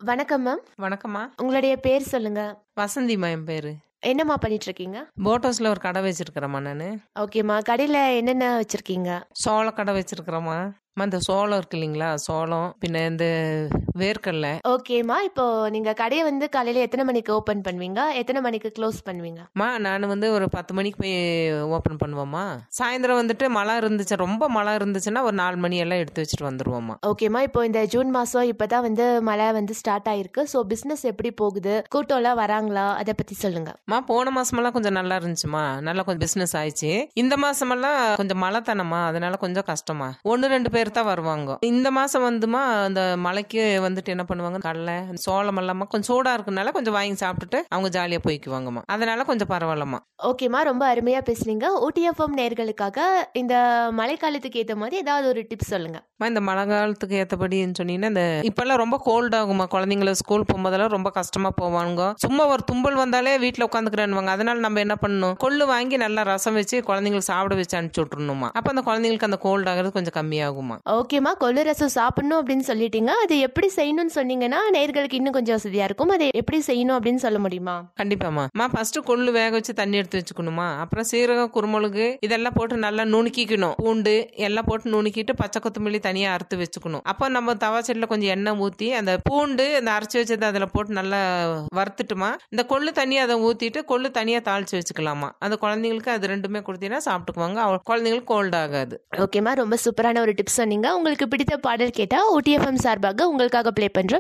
வணக்கம் மேம் வணக்கம்மா உங்களுடைய பேர் சொல்லுங்க வசந்திம்மா என் பேரு என்னம்மா பண்ணிட்டு இருக்கீங்க போட்டோஸ்ல ஒரு கடை வச்சிருக்கிறேம்மா நான் ஓகேம்மா கடையில என்னென்ன வச்சிருக்கீங்க சோள கடை வச்சிருக்கிறேம்மா அம்மா, இந்த சோளம் இருக்கு இல்லைங்களா சோளம் பின்ன இந்த வேர்க்கடலை ஓகேம்மா இப்போ நீங்க கடையை வந்து காலையில எத்தனை மணிக்கு ஓபன் பண்ணுவீங்க எத்தனை மணிக்கு க்ளோஸ் பண்ணுவீங்க அம்மா நான் வந்து ஒரு பத்து மணிக்கு போய் ஓப்பன் பண்ணுவோம்மா சாயந்தரம் வந்துட்டு மழை இருந்துச்சு ரொம்ப மழை இருந்துச்சுன்னா ஒரு நாலு மணி எல்லாம் எடுத்து வச்சுட்டு வந்துருவோம்மா ஓகேம்மா இப்போ இந்த ஜூன் மாசம் இப்பதான் வந்து மழை வந்து ஸ்டார்ட் ஆயிருக்கு ஸோ பிசினஸ் எப்படி போகுது கூட்டம்லாம் வராங்களா அதை பத்தி சொல்லுங்க அம்மா போன மாசமெல்லாம் கொஞ்சம் நல்லா இருந்துச்சுமா நல்லா கொஞ்சம் பிசினஸ் ஆயிடுச்சு இந்த மாசமெல்லாம் கொஞ்சம் மழை தானம்மா அதனால கொஞ்சம் கஷ்டமா ஒன்னு ரெண்டு பேர் தான் வருவாங்க இந்த மாசம் வந்துமா அந்த மழைக்கு வந்துட்டு என்ன பண்ணுவாங்க கடலை சோளம் எல்லாமா கொஞ்சம் சூடா இருக்கனால கொஞ்சம் வாங்கி சாப்பிட்டுட்டு அவங்க ஜாலியா போய்க்குவாங்கம்மா அதனால கொஞ்சம் பரவாயில்லம்மா ஓகேம்மா ரொம்ப அருமையா பேசுனீங்க ஊட்டிஎஃப்எம் நேர்களுக்காக இந்த மழைக்காலத்துக்கு ஏத்த மாதிரி ஏதாவது ஒரு டிப்ஸ் சொல்லுங்க அம்மா, இந்த மழை காலத்துக்கு ஏற்றபடின்னு சொன்னீங்கன்னா இந்த இப்பெல்லாம் ரொம்ப கோல்ட் ஆகுமா குழந்தைங்கள ஸ்கூல் போகும்போதெல்லாம் ரொம்ப கஷ்டமா போவாங்க சும்மா ஒரு தும்பல் வந்தாலே வீட்டில் உட்காந்துக்கிறேன்னுவாங்க அதனால நம்ம என்ன பண்ணணும் கொள்ளு வாங்கி நல்லா ரசம் வச்சு குழந்தைங்களுக்கு சாப்பிட வச்சு அனுப்பிச்சு விட்டுருணுமா அப்போ அந்த குழந்தைங்களுக்கு அந்த கோல்ட் ஆகிறது கொஞ்சம் கம்மியாகுமா ஓகேம்மா கொள்ளு ரசம் சாப்பிடணும் அப்படின்னு சொல்லிட்டீங்க அது எப்படி செய்யணும்னு சொன்னீங்கன்னா நேர்களுக்கு இன்னும் கொஞ்சம் வசதியா இருக்கும் அதை எப்படி செய்யணும் அப்படின்னு சொல்ல முடியுமா கண்டிப்பாம்மா அம்மா ஃபர்ஸ்ட் கொள்ளு வேக வச்சு தண்ணி எடுத்து வச்சுக்கணுமா அப்புறம் சீரகம் குருமிளகு இதெல்லாம் போட்டு நல்லா நுணுக்கிக்கணும் பூண்டு எல்லாம் போட்டு நுணுக்கிட்டு பச்சை கொத்தமல்லி தனியா அறுத்து வச்சுக்கணும் அப்போ நம்ம தவா செடியில் கொஞ்சம் எண்ணெய் ஊற்றி அந்த பூண்டு அந்த அரைச்சி வச்சதை அதில் போட்டு நல்லா வறுத்துட்டுமா இந்த கொள்ளு தண்ணியை அதை ஊற்றிட்டு கொள்ளு தனியாக தாளிச்சு வச்சுக்கலாமா அந்த குழந்தைங்களுக்கு அது ரெண்டுமே கொடுத்தீங்கன்னா சாப்பிட்டுக்குவாங்க அவ- குழந்தைங்களுக்கு கோல்ட் ஆகாது ஓகேம்மா ரொம்ப சூப்பரான ஒரு டிப்ஸ் சொன்னீங்க உங்களுக்கு பிடித்த பாடல் கேட்டா OTFM சார்பாக உங்களுக்காக ப்ளே பண்றோம்